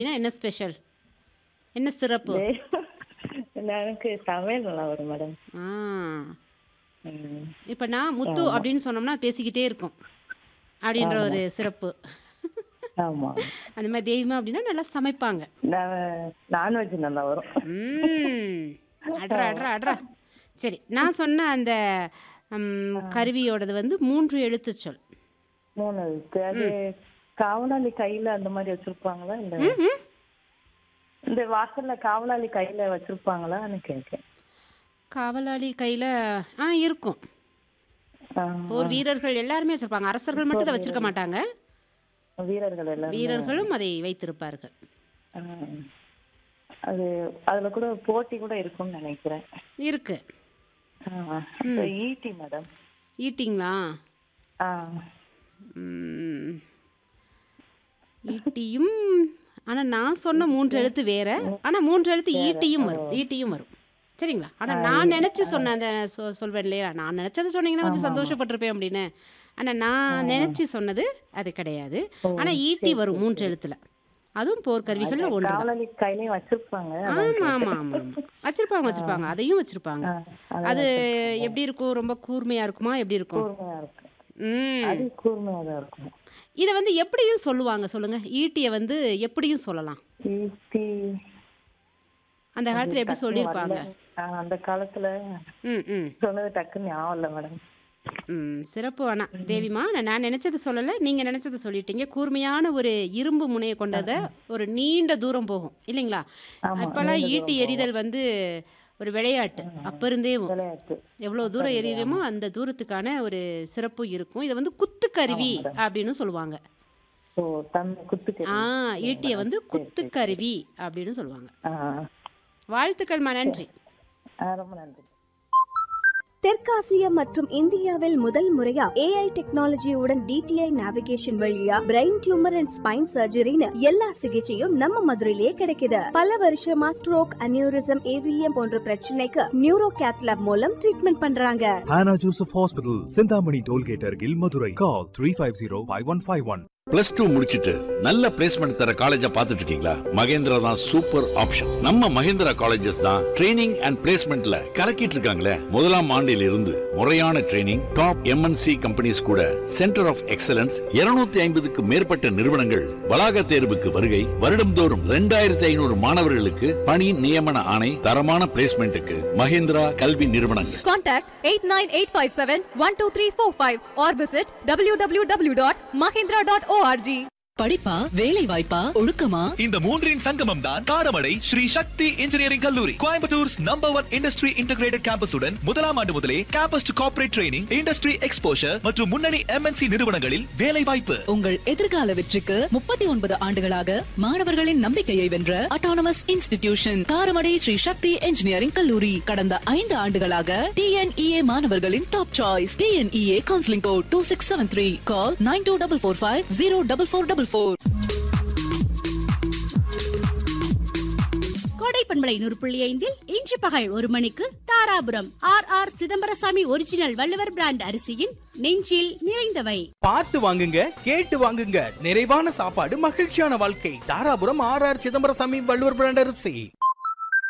அப்படின்னா என்ன ஸ்பெஷல் என்ன சிறப்பு எனக்கு சமையல் நல்லா வரும் மேடம் ஆ ம். இப்போ நான் முத்து அப்படின்னு சொன்னோம்னா பேசிக்கிட்டே இருக்கும் அப்படின்ற ஒரு சிறப்பு ஆமா அந்த மாதிரி தெய்வமா அப்படின்னா நல்லா சமைப்பாங்க நான் நான்வெஜ் நல்லா வரும் ம் அட்ரா அட்ரா அட்ரா சரி நான் சொன்ன அந்த ம், கருவியோடது வந்து மூன்று எழுத்து சொல் மூணு இருக்கு அது காவலாளி கையில அந்த மாதிரி வச்சிருப்பாங்களா இல்ல ம் இந்த வாசல்ல காவலாளி கையில வச்சிருப்பாங்களான்னு கேட்கேன் காவலாளி கையில் ஆ இருக்கும் ஆ, போர் வீரர்கள் எல்லாருமே வச்சிருப்பாங்க அரசர்கள் மட்டும் அதை வச்சிருக்க மாட்டாங்க வீரர்கள் எல்லாம் வீரர்களும் அதை வைத்திருப்பார்கள் ஆ. அது அதுல கூட போட்டி கூட இருக்கும்னு நினைக்கிறேன் இருக்கு ஆ. இப்ப ஈட்டி மேடம் ஈட்டிங்களா ஆ ம். ஈட்டியும் ஆனா நான் சொன்ன மூன்று எழுத்து வேற ஆனா மூன்று எழுத்து ஈட்டியும் வரும் ஈட்டியும் வரும் சரிங்களா ஆனா நான் நினைச்சு சொன்ன அந்த சொ- சொல்வேன் இல்லையா நான் நினைச்சதை சொன்னீங்கன்னா கொஞ்சம் சந்தோஷப்பட்டிருப்பேன் அப்படின்னு ஆனா நான் நினைச்சு சொன்னது அது கிடையாது ஆனா ஈட்டி வரும் மூன்று எழுத்துல அதுவும் போர்க்கருவிகள்ல ஒன்று காவலாளி கையிலயும் வச்சிருப்பாங்க ஆமா ஆமா ஆமா ஆமா வச்சிருப்பாங்க வச்சிருப்பாங்க அதையும் வச்சிருப்பாங்க அது எப்படி இருக்கும் ரொம்ப கூர்மையா இருக்குமா எப்படி இருக்கும் கூர்மையா இருக்கும் ம் அது கூர்மையா தான் இருக்கும் இதை வந்து எப்படியும் சொல்லுவாங்க சொல்லுங்க ஈட்டியை வந்து எப்படியும் சொல்லலாம் ஈட்டி அந்த காலத்துல எப்படி சொல்லியிருப்பாங்க ஆ, அந்த காலத்துல ம் ம் சொன்னது டக்குன்னு ஞாபகம் இல்ல மேடம் ம் சிறப்பு ஆனா தேவிமா நான் நான் நினைச்சது சொல்லலை நீங்க நினைச்சது சொல்லிட்டீங்க கூர்மையான ஒரு இரும்பு முனையை கொண்டதை ஒரு நீண்ட தூரம் போகும் இல்லைங்களா இப்பெல்லாம் ஈட்டி எறிதல் வந்து ஒரு விளையாட்டு அப்ப இருந்தே விளையாட்டு எவ்வளவு தூரம் எறிகிறோமோ அந்த தூரத்துக்கான ஒரு சிறப்பு இருக்கும் இதை வந்து குத்துக்கருவி அப்படின்னு சொல்லுவாங்க ஓ தம்பி குத்துக்கு ஆ ஈட்டியை வந்து குத்துக்கருவி அப்படின்னு சொல்லுவாங்க ஆ வாழ்த்துக்கள்மா நன்றி ஆ, ரொம்ப நன்றி தெற்காசியா மற்றும் இந்தியாவில் முதல் முறையா ஏஐ டெக்னாலஜியுடன் டிடிஐ நேவிகேஷன் வழியா பிரெயின் டியூமர் அண்ட் ஸ்பைன் சர்ஜரின்னு எல்லா சிகிச்சையும் நம்ம மதுரையிலேயே கிடைக்குது பல வருஷமா ஸ்ட்ரோக் அனியூரிசம் ஏவிஎம் போன்ற பிரச்சனைக்கு நியூரோ கேத்லாப் மூலம் ட்ரீட்மெண்ட் பண்றாங்க Hannah Joseph Hospital, Sindhamani Tollgate Argil, Madurai. Call 350-5151. Plus two முடிச்சிட்டு நல்ல பிளேஸ்மெண்ட் தர காலேஜ பாத்துட்டு இருக்கீங்களா மகேந்திரா தான் சூப்பர் ஆப்ஷன் நம்ம மகேந்திரா காலேஜஸ் தான் ட்ரைனிங் அண்ட் பிளேஸ்மெண்ட்ல கலக்கிட்டு இருக்காங்களே முதலாம் ஆண்டில் இருந்து முறையான ட்ரைனிங் டாப் எம்என்சி கம்பெனிஸ் கூட சென்டர் ஆஃப் எக்ஸலன்ஸ் 250 ஐம்பதுக்கு மேற்பட்ட நிறுவனங்கள் வளாக தேர்வுக்கு வருகை வருடம்தோறும் ரெண்டாயிரத்தி ஐநூறு மாணவர்களுக்கு பணி நியமன ஆணை தரமான பிளேஸ்மெண்ட்டுக்கு மகேந்திரா கல்வி நிறுவனங்கள் Contact 89857-12345 or visit www.mahindra.org. படிப்பா வேலை வாய்ப்பா ஒழுக்கமா இந்த மூன்றின் சங்கமம் தான் காரமடை ஸ்ரீ சக்தி இன்ஜினியரிங் கல்லூரி கோயம்புத்தூர்ஸ் நம்பர் ஒன் இண்டஸ்ட்ரி இன்டகிரேட்டட் கேம்பஸுடன் முதலாம் ஆண்டு முதலே campus to corporate training industry exposure மற்றும் முன்னணி எம்என்சி நிறுவனங்களில் வேலை வாய்ப்பு உங்கள் எதிர்கால வெற்றிக்கு முப்பத்தி ஒன்பது ஆண்டுகளாக மாணவர்களின் நம்பிக்கையை வென்ற autonomous institution Karamadai Sri Sakthi engineering கல்லூரி கடந்த ஐந்து ஆண்டுகளாக டிஎன்இஏ மாணவர்களின் top choice TNEA counselling code two six seven three call nine two double four five zero double four double four கோடை பண்பலை நூறு புள்ளி ஐந்தில் இன்று பகல் ஒரு மணிக்கு Dharapuram R R Chidambarasamy original Valluvar brand அரிசியின் நெஞ்சில் நிறைந்தவை பார்த்து வாங்குங்க கேட்டு வாங்குங்க நிறைவான சாப்பாடு மகிழ்ச்சியான வாழ்க்கை Dharapuram R R Chidambarasamy Valluvar brand அரிசி